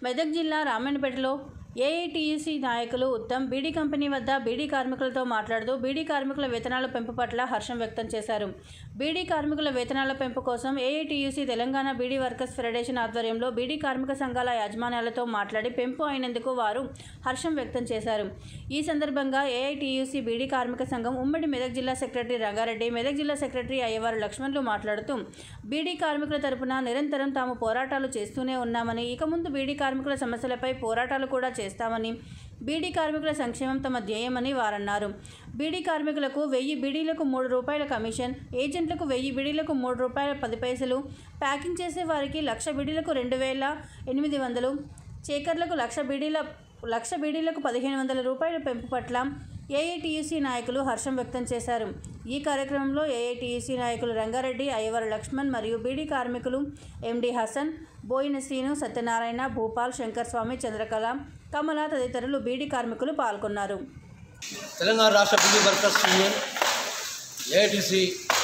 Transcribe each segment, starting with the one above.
మెదక్ జిల్లా రామన్నపేటలో ఏఐటీయూసీ నాయకులు ఉత్తమ్ బీడీ కంపెనీ వద్ద బీడీ కార్మికులతో మాట్లాడుతూ బీడీ కార్మికుల వేతనాల పెంపు పట్ల హర్షం వ్యక్తం చేశారు బీడీ కార్మికుల వేతనాల పెంపు కోసం AITUC Telangana beedi workers federation ఆధ్వర్యంలో బీడీ కార్మిక సంఘాల యాజమాన్యాలతో మాట్లాడి పెంపు అయినందుకు వారు హర్షం వ్యక్తం చేశారు ఈ సందర్భంగా ఏఐటీయూసీ బీడీ కార్మిక సంఘం ఉమ్మడి మెదక్ జిల్లా సెక్రటరీ రంగారెడ్డి మెదక్ జిల్లా సెక్రటరీ అయ్యవారు లక్ష్మణ్లు మాట్లాడుతూ బీడీ కార్మికుల తరపున నిరంతరం తాము పోరాటాలు చేస్తూనే ఉన్నామని ఇక ముందు బీడీ కార్మికుల సమస్యలపై పోరాటాలు కూడా చేస్తామని బీడీ కార్మికుల సంక్షేమం తమ ధ్యేయమని వారన్నారు బీడీ కార్మికులకు వెయ్యి బీడీలకు మూడు రూపాయల కమిషన్ ఏజెంట్లకు వెయ్యి బీడీలకు మూడు రూపాయల పది పైసలు ప్యాకింగ్ చేసే వారికి లక్ష బీడీలకు రెండు వేల ఎనిమిది వందలు చేకర్లకు లక్ష బీడీల లక్ష బీడీలకు పదిహేను వందల రూపాయల పెంపు పట్ల ఏఐటీయూసీ నాయకులు హర్షం వ్యక్తం చేశారు ఈ కార్యక్రమంలో ఏఐటీయూసీ నాయకులు రంగారెడ్డి అయ్యవారు లక్ష్మణ్ మరియు బీడీ కార్మికులు ఎండి హసన్ బోయిన శ్రీను సత్యనారాయణ భూపాల్ శంకర్ స్వామి చంద్రకళ కమల తదితరులు బీడీ కార్మికులు పాల్గొన్నారు తెలంగాణ రాష్ట్ర బిల్డింగ్ వర్కర్స్ యూనియన్ ఏఐటీసీ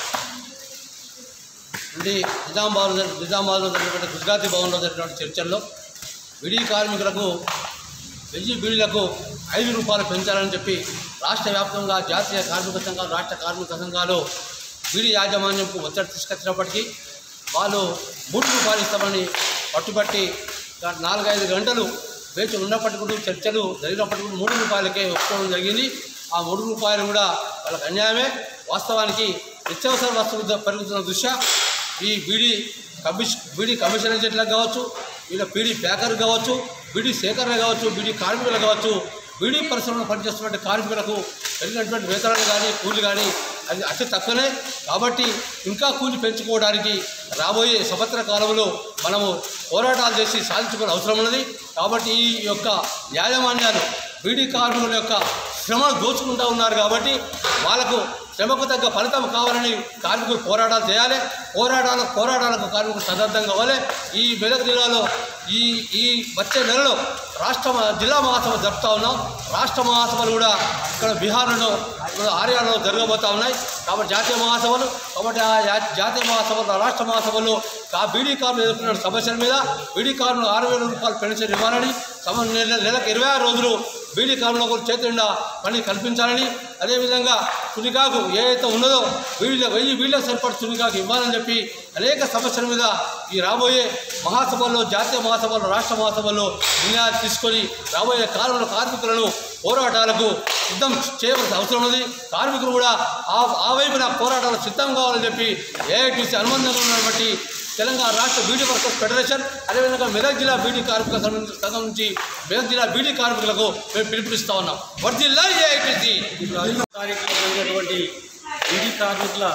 నుండి నిజామాబాద్ నిజామాబాద్లో జరిగినటువంటి గుజరాతీ భవన్లో జరిగినటువంటి చర్చల్లో బిడీ కార్మికులకు వెయ్యి బీడీలకు ఐదు రూపాయలు పెంచాలని చెప్పి రాష్ట్ర వ్యాప్తంగా జాతీయ కార్మిక సంఘాలు రాష్ట్ర కార్మిక సంఘాలు బీడీ యాజమాన్యంకు ఒత్తిడి తీసుకొచ్చినప్పటికీ వాళ్ళు మూడు రూపాయలు ఇస్తామని పట్టుబట్టి గా- నాలుగైదు గంటలు వేచి ఉన్నప్పటికీ కూడా చర్చలు జరిగినప్పటికీ కూడా మూడు రూపాయలకే ఒప్పుకోవడం జరిగింది ఆ మూడు రూపాయలు కూడా వాళ్ళకి అన్యాయమే వాస్తవానికి నిత్యావసర వస్తువులు ధర పెరుగుతున్న దృష్ట్యా ఈ బీడీ కమిషన్ బీడీ కమిషన్ ఏజెంట్లకు కావచ్చు వీళ్ళ బీడీ ప్యాకర్ కావచ్చు బీడీ సేకరణ కావచ్చు బీడీ కార్మికులు కావచ్చు బీడీ పరిశ్రమలో పనిచేస్తున్న కార్మికులకు పెరిగినటువంటి వేతనాలు కానీ కూలి కానీ అది అతి తక్కువనే కాబట్టి ఇంకా కూలి పెంచుకోవడానికి రాబోయే సంవత్సర కాలంలో మనము పోరాటాలు చేసి సాధించుకునే అవసరం ఉన్నది కాబట్టి ఈ యొక్క యాజమాన్యాలు బీడీ కార్మికుల యొక్క శ్రమను దోచుకుంటూ ఉన్నారు కాబట్టి వాళ్ళకు శ్రమకు తగ్గ ఫలితం కావాలని కార్మికులు పోరాటాలు చేయాలి పోరాటాలకు పోరాటాలకు కార్మికులు సన్నద్ధం కావాలి ఈ మెదక్ జిల్లాలో ఈ ఈ వచ్చే నెలలో రాష్ట్ర మ- జిల్లా మహాసభ జరుపుతా ఉన్నాం రాష్ట్ర మహాసభలు కూడా ఇక్కడ బీహార్లో ఆర్యాలో జరగబోతా ఉన్నాయి కాబట్టి జాతీయ మహాసభలు కాబట్టి ఆ యా- జాతీయ మహాసభలు రాష్ట్ర మహాసభల్లో ఆ బీడీ కార్మికులు ఎదుర్కొన్న సమస్యల మీద బీడీ కార్మికులు ఆరు వేల రూపాయలు పెన్షన్ ఇవ్వాలని సమ నెల నెలకు ఇరవై ఆరు రోజులు బీడీ కార్మికులకు చేతి నిండా పని కల్పించాలని అదేవిధంగా తునికాకు ఏదైతే ఉన్నదో వీళ్ళ వెయ్యి వీళ్ళకి సరిపడి తునికాకు ఇవ్వాలని చెప్పి అనేక సమస్యల మీద ఈ రాబోయే మహాసభల్లో జాతీయ మహాసభల్లో రాష్ట్ర మహాసభల్లో నిర్ణయాలు తీసుకొని రాబోయే కాలంలో కార్మికులను పోరాటాలకు సిద్ధం చేయవలసిన అవసరం ఉంది కార్మికులు కూడా ఆ ఆ వైపున పోరాటాలు సిద్ధం కావాలని చెప్పి ఏఐటీసీ అనుబంధంగా ఉన్నటువంటి తెలంగాణ రాష్ట్ర బీడీ వర్కర్స్ ఫెడరేషన్ అదేవిధంగా మెదక్ జిల్లా బీడీ కార్మిక సంఘం సంఘం నుంచి మెదక్ జిల్లా బీడీ కార్మికులకు మేము పిలుపునిస్తా ఉన్నాం వర్జిల్లా ఏఐటీసీ తారీఖులో జరిగినటువంటి బీడీ కార్మికుల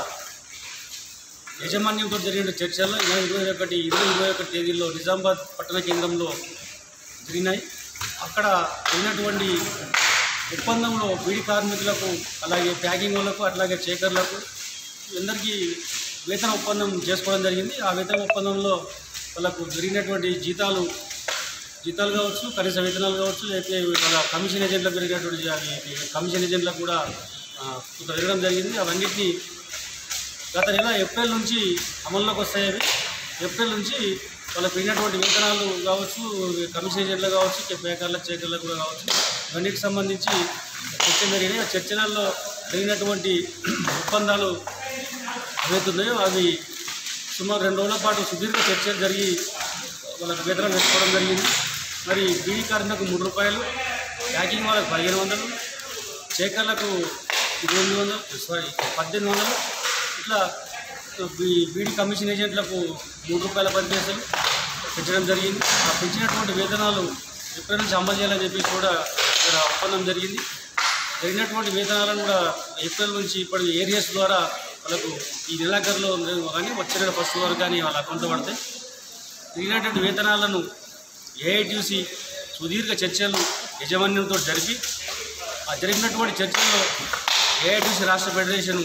యాజమాన్యంతో జరిగిన చర్చల్లో ఇరవై ఇరవై ఒకటి ఇరవై ఇరవై ఒకటి తేదీల్లో నిజామాబాద్ పట్టణ కేంద్రంలో జరిగినాయి అక్కడ జరిగినటువంటి ఒప్పందంలో బీడీ కార్మికులకు అలాగే ప్యాకింగ్ వాళ్ళకు అట్లాగే చేకర్లకు అందరికీ వేతన ఒప్పందం చేసుకోవడం జరిగింది ఆ వేతన ఒప్పందంలో వాళ్ళకు జరిగినటువంటి జీతాలు జీతాలు కావచ్చు కనీస వేతనాలు కావచ్చు లేకపోతే వాళ్ళ కమిషన్ ఏజెంట్లకు పెరిగినటువంటి అవి కమిషన్ ఏజెంట్లకు కూడా ఆ, కొంత పెరగడం జరిగింది అవన్నిటినీ గత నెల ఏప్రిల్ నుంచి అమల్లోకి వస్తాయి అవి ఏప్రిల్ నుంచి వాళ్ళకి పెరిగినటువంటి వేతనాలు కావచ్చు కమిషన్ ఏజెంట్లు కావచ్చు పేకర్లకు చేకర్లకు కూడా కావచ్చు ఇవన్నిటికి సంబంధించి చర్చ జరిగినాయి ఆ చర్చలలో జరిగినటువంటి ఒప్పందాలు ఏవైతున్నాయో అవి సుమారు రెండు రోజుల పాటు సుదీర్ఘ చర్చలు జరిగి వాళ్ళకి వేతనం పెట్టుకోవడం జరిగింది మరి బీడీ కార్మికులకు మూడు రూపాయలు ప్యాకింగ్ వాళ్ళకి పదిహేను వందలు చేకర్లకు ఎనిమిది వందలు సారీ పద్దెనిమిది వందలు ఇట్లా బీ- బీడీ కమిషన్ ఏజెంట్లకు మూడు రూపాయల పది పైసలు పెంచడం జరిగింది ఆ పెంచినటువంటి వేతనాలు ఎప్పటి నుంచి అమలు చేయాలని చెప్పేసి కూడా ఇక్కడ ఒప్పందం జరిగింది జరిగినటువంటి వేతనాలను కూడా ఏప్రిల్ నుంచి ఇప్పటి ఏరియాస్ ద్వారా వాళ్ళకు ఈ నెలాఖరులో కానీ వచ్చే నెల ఫస్ట్ వరకు కానీ వాళ్ళ అకౌంట్లో పడతాయి మిగిలినటువంటి వేతనాలను ఏఐటీసీ సుదీర్ఘ చర్చలు యజమాన్యంతో జరిపి ఆ జరిగినటువంటి చర్చల్లో ఏఐటీసీ రాష్ట్ర ఫెడరేషన్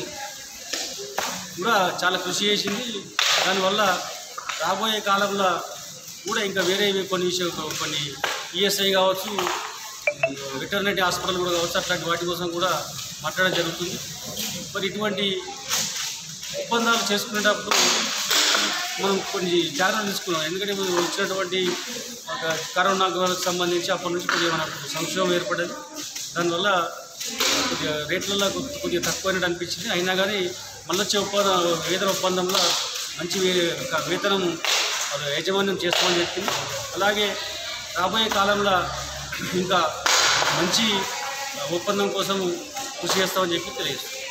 కూడా చాలా కృషి చేసింది దానివల్ల రాబోయే కాలంలో కూడా ఇంకా వేరే కొన్ని విషయం కొన్ని ఈఎస్ఐ కావచ్చు వెటర్నరీ హాస్పిటల్ కూడా కావచ్చు అట్లాంటి వాటి కోసం కూడా మాట్లాడడం జరుగుతుంది మరి ఇటువంటి ఒప్పందాలు చేసుకునేటప్పుడు మనం కొన్ని జాగ్రత్తలు తీసుకున్నాం ఎందుకంటే ఇప్పుడు వచ్చినటువంటి ఒక కరోనా గోలకు సంబంధించి అప్పటి నుంచి కొద్దిగా మనకు సంక్షోభం ఏర్పడ్డది దానివల్ల కొద్దిగా రేట్లలో కొ- కొద్దిగా తక్కువైనట్టు అనిపించింది అయినా కానీ మళ్ళీ వచ్చే ఒప్పందం వేతన ఒప్పందంలో మంచి వే- ఒక వేతనం అది యాజమాన్యం చేసుకోమని చెప్పింది అలాగే రాబోయే కాలంలో ఇంకా మంచి ఒప్పందం కోసం కృషి చేస్తామని చెప్పి తెలియజేస్తుంది